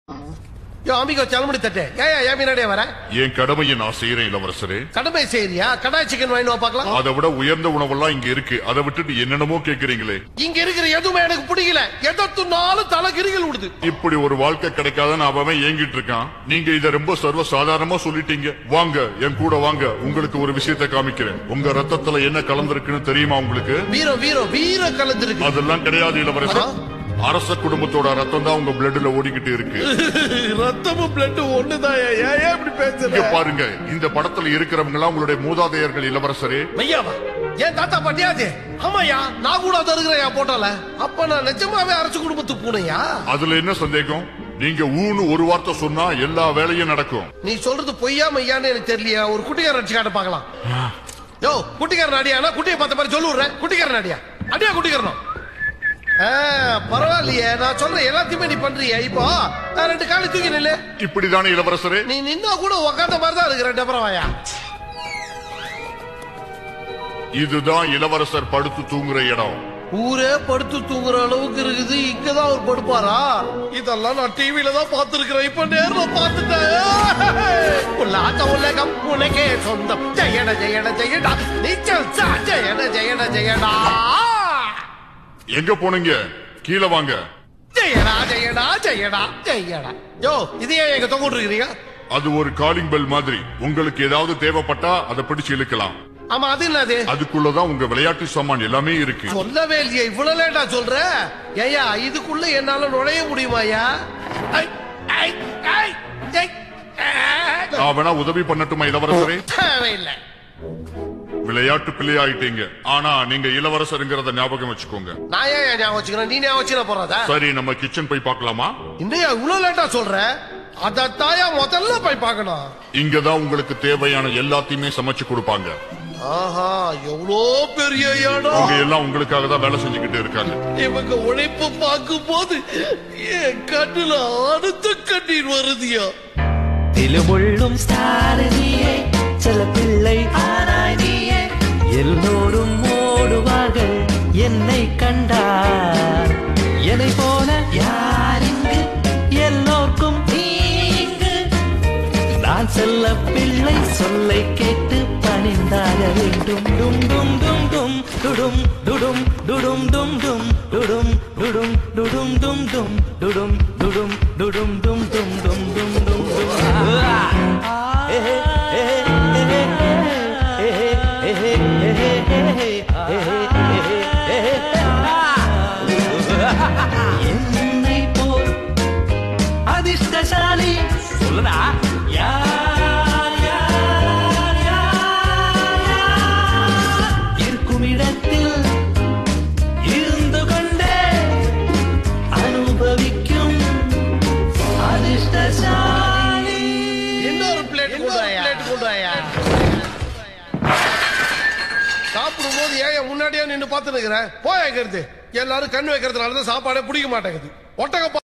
யோ அம்பிகோ சலமுடி தட்டு ஏன் ஏன் பின்னாடியே வர என் கடமையை நான் செய்யறேன் இளவரசரே கடமை செய்யறியா கடாய் சிக்கன் வாங்கி வா பார்க்கலாம் அதை விட உயர்ந்த உணவெல்லாம் இங்க இருக்கு அதை விட்டுட்டு என்னென்னமோ கேக்குறீங்களே இங்க இருக்கிற எதுவுமே எனக்கு பிடிக்கல எதை துண்ணாலும் தலை கிரிகள் விடுது இப்படி ஒரு வாழ்க்கை கிடைக்காதன்னு அவன் ஏங்கிட்டு இருக்கான் நீங்க இத ரொம்ப சர்வ சாதாரணமா சொல்லிட்டீங்க வாங்க என் கூட வாங்க உங்களுக்கு ஒரு விஷயத்தை காமிக்கிறேன் உங்க ரத்தத்துல என்ன கலந்திருக்குன்னு தெரியுமா உங்களுக்கு வீரம் வீரம் வீரம் கலந்துருக்கு அதெல்லாம் கிடையாது இளவரசர் அரச குடும்பத்தோட ரத்தம் தான் உங்க பிளட்ல ஓடிக்கிட்டு இருக்கு ரத்தமும் பிளட் ஒண்ணுதான் ஏன் ஏன் இப்படி இங்க பேசுற பாருங்க இந்த படத்துல இருக்கிறவங்க எல்லாம் உங்களுடைய மூதாதையர்கள் இளவரசரே மையாவா ஏன் தாத்தா பாட்டியாது ஆமாயா நான் கூட அது இருக்கிறேன் போட்டோல அப்ப நான் நிஜமாவே அரசு குடும்பத்து பூனையா அதுல என்ன சந்தேகம் நீங்க ஊன்னு ஒரு வார்த்தை சொன்னா எல்லா வேலையும் நடக்கும் நீ சொல்றது பொய்யா மையான்னு எனக்கு தெரியலையா ஒரு குட்டிக்காரன் அடிச்சு காட்ட பார்க்கலாம் யோ குட்டிக்காரன் அடியானா குட்டியை பார்த்த மாதிரி சொல்லு விடுறேன் குட்டிக்காரன் அடியா அடியா குட்டிக்காரனும் ஆ, பரவாயில்லையே நான் சொல்ற எல்லாத்தையுமே நீ பண்றிய இப்போ நான் ரெண்டு காலி தூக்கி நில்லு இப்படிதானே இளவரசரே நீ நின்னா கூட உக்காந்த மாதிரி தான் இருக்கிற டபரவாயா இதுதான் இளவரசர் படுத்து தூங்குற இடம் ஊரே படுத்து தூங்குற அளவுக்கு இருக்குது இங்கதான் அவர் படுப்பாரா இதெல்லாம் நான் டிவில தான் பார்த்திருக்கிறேன் இப்ப நேர்ல பார்த்துட்டேன் உல்லாச உலகம் உனக்கே சொந்தம் ஜெயட ஜெயட ஜெயடா நீச்சல் சா ஜெயட ஜெயட ஜெயடா எங்க போனீங்க கீழே வாங்க ஜெயடா ஜெயடா ஜெயடா ஜெயடா யோ இது ஏன் எங்க தொங்கிட்டு இருக்கிறீங்க அது ஒரு காலிங் பெல் மாதிரி உங்களுக்கு ஏதாவது தேவைப்பட்டா அதை பிடிச்சு இழுக்கலாம் ஆமா அது என்னது அதுக்குள்ளதான் உங்க விளையாட்டு சாமான் எல்லாமே இருக்கு சொல்லவே இல்லையே இவ்வளவு லேட்டா சொல்ற ஏயா இதுக்குள்ள என்னால நுழைய முடியுமாயா ஐ, ஐ, ஐ, ஐ, ஐ. நான் வேணா உதவி பண்ணட்டுமா இளவரசரே தேவையில்லை விளையாட்டு பிள்ளை ஆயிட்டீங்க ஆனா நீங்க இளவரசருங்கிறத ஞாபகம் வச்சுக்கோங்க நான் ஏன் ஞாபகம் வச்சுக்கிறேன் நீ ஞாபகம் வச்சுக்க போறதா சரி நம்ம கிச்சன் போய் பார்க்கலாமா இன்னையா இவ்வளவு லேட்டா சொல்ற அதத்தாயா முதல்ல போய் பார்க்கணும் இங்கதான் உங்களுக்கு தேவையான எல்லாத்தையுமே சமைச்சு கொடுப்பாங்க ஆஹா எவ்வளோ பெரிய இடம் அவங்க எல்லாம் உங்களுக்காக தான் வேலை செஞ்சுக்கிட்டு இருக்காங்க இவங்க உழைப்பு பார்க்கும் போது என் கண்ணுல அடுத்த கண்ணீர் வருதியா திலுமுள்ளும் ஸ்டார் நீயே சில பிள்ளை ஆனாய் நீயே எல்லோரும் ஓடுவார்கள் என்னை கண்டார் என்னை போல யார் இங்கு எல்லோர்க்கும் தீங்கு நான் செல்ல பிள்ளை சொல்லை கேட்டு பணிந்தாக வேண்டும் டும் டும் டும் டும் டுடும் டுடும் டுடும் டும் டும் டுடும் டுடும் டுடும் டும் டும் டுடும் டுடும் டுடும் டும் டும் டும் டும் டும் டும் ஏ ஏ ஏ ஏ ஏ என்னை போல் அதிர்ஷ்டசாலி சொல்லுடா யார் யார் யார் யார் இருக்கும் இடத்தில் இருந்து கொண்டே அனுபவிக்கும் அதிர்ஷ்டசாலி இன்னொரு பிளேட் கொண்டாயா பிளேட் கொண்டாயா சாப்பிடும் போது ஏன் முன்னாடியே நின்னு பார்த்து நிக்கிறேன் போய் எங்க இருந்து எல்லாரும் கண் வைக்கிறதுனால தான் சாப்பாடே பிடிக்க மாட்டேங்குது ஒட்டக